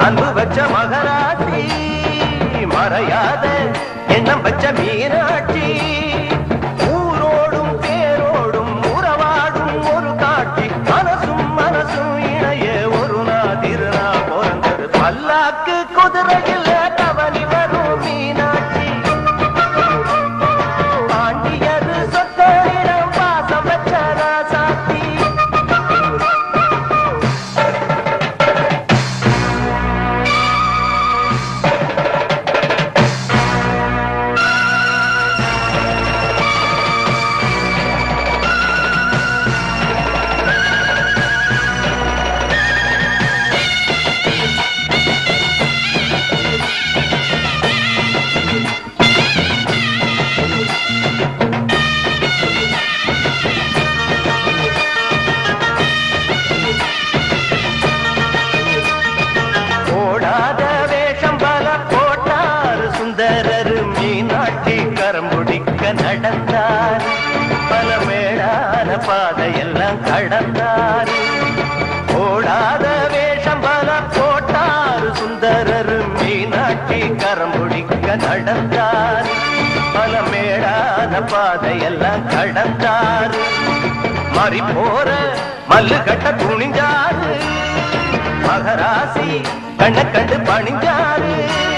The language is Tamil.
அன்பு வச்ச மகராட்சி மறையாத எண்ணம் வச்ச மீனாட்சி ஊரோடும் பேரோடும் உறவாடும் ஒரு காட்சி மனசும் மனசும் இணைய ஒரு நாதிருநா பிறந்தது பல்லாக்கு குதிரையில் தவறி வரும் மீனாட்சி பாண்டியர் சொத்தரிடம் பாசம் வச்ச ராசாத்தி போடாத வேஷம் பல போட்டார் சுந்தரர் மீனாட்சி கரம்புடிக்க நடந்தார் பல மேடான பாதையெல்லாம் கடந்தார் போடாத வேஷம் பல போட்டார் சுந்தரர் மீனாட்சி கரம்புடிக்க நடந்தார் பல மேடான பாதையெல்லாம் கடந்தார் மாறி போற மல்லு கட்ட துணிஞ்சாரு மகராசி கண்ண கண்டு பணிஞ்சாரு